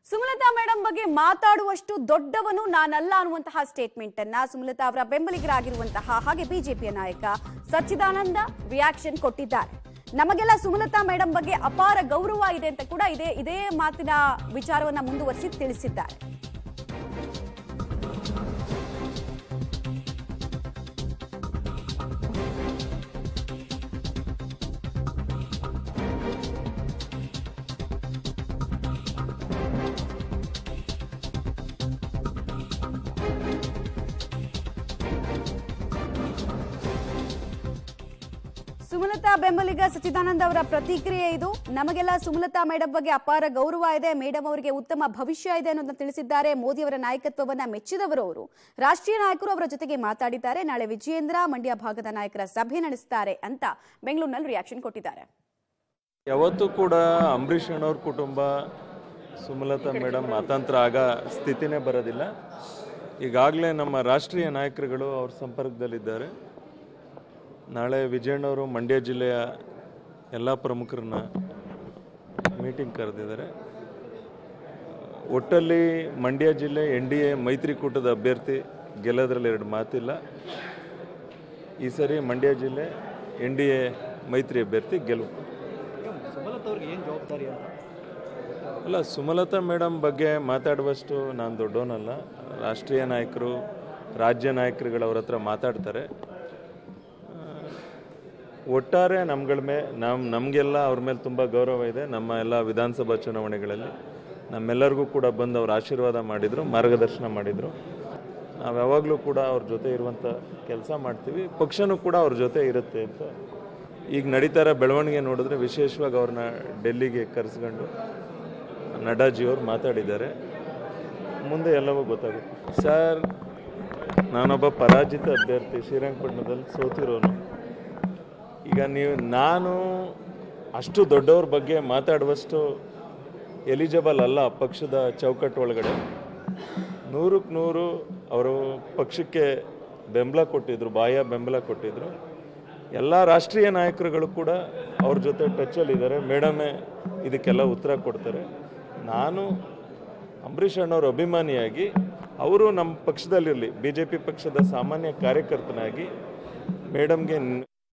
Sumalatha madam ಬಗ್ಗೆ ಮಾತಾಡುವಷ್ಟು ದೊಡ್ಡವನು ನಾನಲ್ಲ ಅನ್ನುವಂತಹ ಸ್ಟೇಟ್ಮೆಂಟ್ ಅನ್ನ ಸುಮಲತಾ ಅವರ ಬೆಂಬಲಿಗರಾಗಿರುವಂತಹ ಹಾಗೆ ಬಿಜೆಪಿಯ ನಾಯಕ ಸಚ್ಚಿದಾನಂದ ರಿಯಾಕ್ಷನ್ ಕೊಟ್ಟಿದ್ದಾರೆ ನಮಗೆಲ್ಲ ಸುಮಲತಾ ಮೇಡಮ್ ಬಗ್ಗೆ ಅಪಾರ ಗೌರವ ಇದೆ ಅಂತ ಕೂಡ ಇದೇ ಇದೇ ಮಾತಿನ ವಿಚಾರವನ್ನ ಮುಂದುವರಿಸಿ ತಿಳಿಸಿದ್ದಾರೆ ಸುಮಲತಾ ಬೆಂಬಲಿಗ ಸಚ್ಚಿದಾನಂದ ಅವರ ಪ್ರತಿಕ್ರಿಯೆ ಇದು ನಮಗೆಲ್ಲ ಸುಮಲತಾ ಮೇಡಮ್ ಬಗ್ಗೆ ಅಪಾರ ಗೌರವ ಇದೆ ಮೇಡಮ್ ಅವರಿಗೆ ಉತ್ತಮ ಭವಿಷ್ಯ ಇದೆ ಅನ್ನೋದನ್ನ ತಿಳಿಸಿದ್ದಾರೆ ಮೋದಿ ಅವರ ನಾಯಕತ್ವವನ್ನ ಮೆಚ್ಚಿದವರು ಅವರು ರಾಷ್ಟ್ರೀಯ ನಾಯಕರು ಅವರ ಜೊತೆಗೆ ಮಾತಾಡಿದ್ದಾರೆ ನಾಳೆ ವಿಜಯೇಂದ್ರ ಮಂಡ್ಯ ಭಾಗದ ನಾಯಕರ ಸಭೆ ನಡೆಸುತ್ತಾರೆ ಅಂತ ಬೆಂಗಳೂರಿನಲ್ಲಿ ರಿಯಾಕ್ಷನ್ ಕೊಟ್ಟಿದ್ದಾರೆ ಯಾವತ್ತೂ ಕೂಡ ಅಂಬರೀಷ್ ಅಣ್ಣವ್ರ ಕುಟುಂಬ ಸುಮಲತಾ ಮೇಡಮ್ ಮತಾಂತರ ಆಗ ಸ್ಥಿತಿನೇ ಬರೋದಿಲ್ಲ ಈಗಾಗಲೇ ನಮ್ಮ ರಾಷ್ಟ್ರೀಯ ನಾಯಕರುಗಳು ಅವ್ರ ಸಂಪರ್ಕದಲ್ಲಿದ್ದಾರೆ ನಾಳೆ ವಿಜಯಣ್ಣವರು ಮಂಡ್ಯ ಜಿಲ್ಲೆಯ ಎಲ್ಲ ಪ್ರಮುಖರನ್ನ ಮೀಟಿಂಗ್ ಕರೆದಿದ್ದಾರೆ ಒಟ್ಟಲ್ಲಿ ಮಂಡ್ಯ ಜಿಲ್ಲೆ ಎನ್ ಡಿ ಎ ಮೈತ್ರಿಕೂಟದ ಅಭ್ಯರ್ಥಿ ಗೆಲ್ಲೋದ್ರಲ್ಲಿ ಎರಡು ಮಾತಿಲ್ಲ ಈ ಸರಿ ಮಂಡ್ಯ ಜಿಲ್ಲೆ ಎನ್ ಡಿ ಎ ಮೈತ್ರಿ ಅಭ್ಯರ್ಥಿ ಗೆಲುವು ಸುಮಲತಾ ಅವ್ರಿಗೆ ಏನು ಜವಾಬ್ದಾರಿ ಅಂತ ಅಲ್ಲ ಸುಮಲತಾ ಮೇಡಮ್ ಬಗ್ಗೆ ಮಾತಾಡುವಷ್ಟು ನಾನು ದೊಡ್ಡವನಲ್ಲ ರಾಷ್ಟ್ರೀಯ ನಾಯಕರು ರಾಜ್ಯ ನಾಯಕರುಗಳು ಅವ್ರ ಹತ್ರ ಮಾತಾಡ್ತಾರೆ ಆ, ಒಟ್ಟಾರೆ ನಮ್ಗಳ ಮೇಲೆ ನಮ್ಮ ನಮಗೆಲ್ಲ ಅವ್ರ ಮೇಲೆ ತುಂಬ ಗೌರವ ಇದೆ ನಮ್ಮ ಎಲ್ಲ ವಿಧಾನಸಭಾ ಚುನಾವಣೆಗಳಲ್ಲಿ ನಮ್ಮೆಲ್ಲರಿಗೂ ಕೂಡ ಬಂದು ಅವ್ರ ಆಶೀರ್ವಾದ ಮಾಡಿದರು ಮಾರ್ಗದರ್ಶನ ಮಾಡಿದರು ನಾವು ಯಾವಾಗಲೂ ಕೂಡ ಅವ್ರ ಜೊತೆ ಇರುವಂಥ ಕೆಲಸ ಮಾಡ್ತೀವಿ ಪಕ್ಷನೂ ಕೂಡ ಅವ್ರ ಜೊತೆ ಇರುತ್ತೆ ಅಂತ ಈಗ ನಡೀತಾ ಇರೋ ಬೆಳವಣಿಗೆ ನೋಡಿದ್ರೆ ವಿಶೇಷವಾಗಿ ಅವ್ರನ್ನ ಡೆಲ್ಲಿಗೆ ಕರೆಸ್ಕೊಂಡು ನಡ್ಡಾಜಿಯವ್ರು ಮಾತಾಡಿದ್ದಾರೆ ಮುಂದೆ ಎಲ್ಲವೂ ಗೊತ್ತಾಗುತ್ತೆ ಸರ್ ನಾನೊಬ್ಬ ಪರಾಜಿತ ಅಭ್ಯರ್ಥಿ ಶ್ರೀರಂಗಪಟ್ಟಣದಲ್ಲಿ ಸೋತಿರೋನು ಈಗ ನೀವು ನಾನು ಅಷ್ಟು ದೊಡ್ಡವ್ರ ಬಗ್ಗೆ ಮಾತಾಡುವಷ್ಟು ಎಲಿಜಿಬಲ್ ಅಲ್ಲ ಪಕ್ಷದ ಚೌಕಟ್ಟು ಒಳಗಡೆ ನೂರಕ್ಕೆ ನೂರು ಅವರು ಪಕ್ಷಕ್ಕೆ ಬೆಂಬಲ ಕೊಟ್ಟಿದ್ರು ಬಾಹ್ಯ ಬೆಂಬಲ ಕೊಟ್ಟಿದ್ರು ಎಲ್ಲ ರಾಷ್ಟ್ರೀಯ ನಾಯಕರುಗಳು ಕೂಡ ಅವ್ರ ಜೊತೆ ಟಚ್ಚಲ್ಲಿದ್ದಾರೆ ಮೇಡಮೇ ಇದಕ್ಕೆಲ್ಲ ಉತ್ತರ ಕೊಡ್ತಾರೆ ನಾನು ಅಂಬರೀಷ್ ಅಣ್ಣವ್ರ ಅಭಿಮಾನಿಯಾಗಿ ಅವರು ನಮ್ಮ ಪಕ್ಷದಲ್ಲಿರಲಿ ಬಿ ಜೆ ಪಿ ಪಕ್ಷದ ಸಾಮಾನ್ಯ ಕಾರ್ಯಕರ್ತನಾಗಿ ಮೇಡಮ್ಗೆ ನ್-